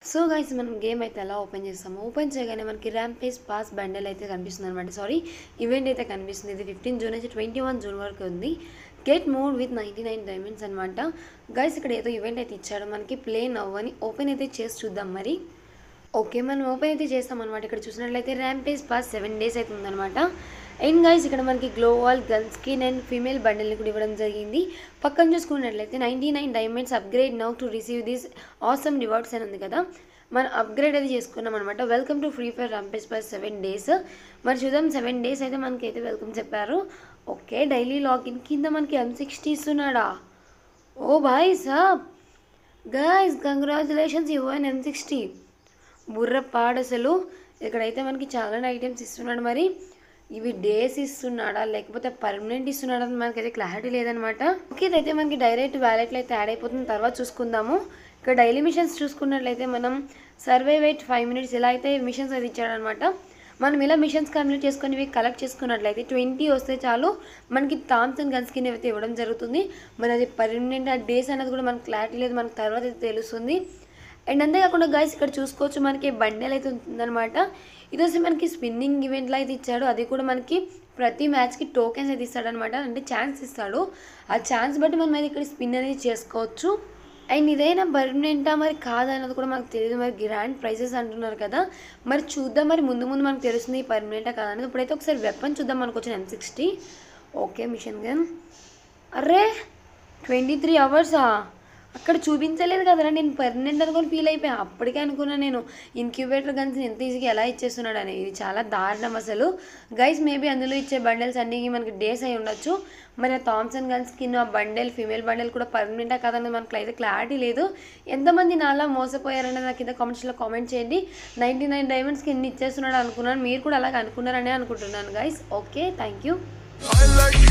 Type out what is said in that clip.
so guys మనం game అయితే ఎలా ఓపెన్ చేస్తాము ఓపెన్ చేయగానే మనకి ర్యామ్ పేస్ పాస్ బండల్ అయితే కనిపిస్తుంది అనమాట సారీ ఈవెంట్ అయితే కనిపిస్తుంది ఇది ఫిఫ్టీన్ జూన్ నుంచి ట్వంటీ వన్ జూన్ వరకు ఉంది get mode with ninety nine diamonds అనమాట గైస్ ఇక్కడ ఏదో ఈవెంట్ అయితే ఇచ్చాడు మనకి ప్లే నవ్వని ఓపెన్ అయితే చేసి చూద్దాం మరి ఓకే మనం ఓపెన్ అయితే చేస్తాం అనమాట ఇక్కడ చూసినట్లయితే rampage pass seven days అయితే ఉందన్నమాట అండ్ గైస్ ఇక్కడ మనకి gloo wall gun skin and female బండిల్ని కూడా ఇవ్వడం జరిగింది పక్కన చూసుకున్నట్లయితే ninety nine diamonds upgrade now to receive this awesome rewards అని ఉంది కదా మనం అప్గ్రేడ్ అయితే చేసుకున్నాం అనమాట welcome to free fire rampage pass seven days మరి చూద్దాం సెవెన్ డేస్ అయితే మనకి అయితే వెల్కమ్ చెప్పారు ఓకే డైలీ లాగిన్ కింద మనకి ఎం సిక్స్టీ ఇస్తున్నాడా ఓ బాయ్ సాబ్ guys congratulations you N M sixty బుర్ర పాడు అసలు ఇక్కడైతే మనకి చాలా ఐటమ్స్ ఇస్తున్నాడు మరి ఇవి డేస్ ఇస్తున్నాడా లేకపోతే పర్మనెంట్ ఇస్తున్నాడా అని మనకైతే క్లారిటీ లేదనమాట ఓకే ఇదైతే మనకి డైరెక్ట్ వ్యాలెట్లో అయితే యాడ్ అయిపోతుంది తర్వాత చూసుకుందాము ఇక్కడ డైలీ మిషన్స్ చూసుకున్నట్లయితే మనం సర్వే వెయిట్ ఫైవ్ మినిట్స్ ఇలా అయితే మిషన్స్ అయితే ఇచ్చాడనమాట మనం ఇలా మిషన్స్ కంప్లీట్ చేసుకొని ఇవి కలెక్ట్ చేసుకున్నట్లయితే ట్వంటీ వస్తే చాలు మనకి థామ్సన్ గన్ స్కిన్ అయితే ఇవ్వడం జరుగుతుంది మరి అది పర్మనెంట్ ఆ డేస్ అనేది కూడా మనకు క్లారిటీ లేదు మనకు తర్వాత అయితే తెలుస్తుంది అండ్ అంతేకాకుండా గైస్ ఇక్కడ చూసుకోవచ్చు మనకి బండెల్ అయితే ఉంటుందన్నమాట ఇది వచ్చి మనకి స్పిన్నింగ్ ఈవెంట్లో అయితే ఇచ్చాడు అది కూడా మనకి ప్రతి మ్యాచ్కి టోకెన్స్ అయితే ఇస్తాడనమాట అంటే ఛాన్స్ ఇస్తాడు ఆ ఛాన్స్ బట్టి మనం అయితే ఇక్కడ స్పిన్ అనేది చేసుకోవచ్చు అండ్ ఇదైనా పర్మనెంటా మరి కాదన్నది కూడా మనకు తెలియదు మరి గ్రాండ్ ప్రైజెస్ అంటున్నారు కదా మరి చూద్దాం మరి ముందు ముందు మనకు తెలుస్తుంది పర్మనెంటా కాదనేది ఇప్పుడైతే ఒకసారి వెపన్ చూద్దాం మనకు వచ్చిన M sixty okay machine gun అర్రే ట్వంటీ త్రీ అవర్సా అక్కడ చూపించలేదు కదరా నేను పర్మనెంట్ అనుకొని ఫీల్ అయిపోయా అప్పటికే అనుకున్నా నేను ఇన్క్యుబేటర్ గన్స్ ఎంత ఈజీగా ఎలా ఇచ్చేస్తున్నాడు అని ఇది చాలా దారుణం అసలు గైస్ మేబీ అందులో ఇచ్చే బండిల్స్ అన్నీ మనకి డేస్ అయి ఉండొచ్చు మరి ఆ థామ్సన్ గన్స్ కింద ఆ బండెల్ ఫీమేల్ బండెల్ కూడా పర్మనెంటా కాదన్నది మనకు అయితే క్లారిటీ లేదు ఎంతమంది నాలా మోసపోయారనేది నాకు కింద కామెంట్స్లో కామెంట్ చేయండి నైంటీ నైన్ డైమండ్స్కి ఎన్ని ఇచ్చేస్తున్నాడు అనుకున్నాను మీరు కూడా అలాగ అనుకున్నారనే అనుకుంటున్నాను guys okay thank you I like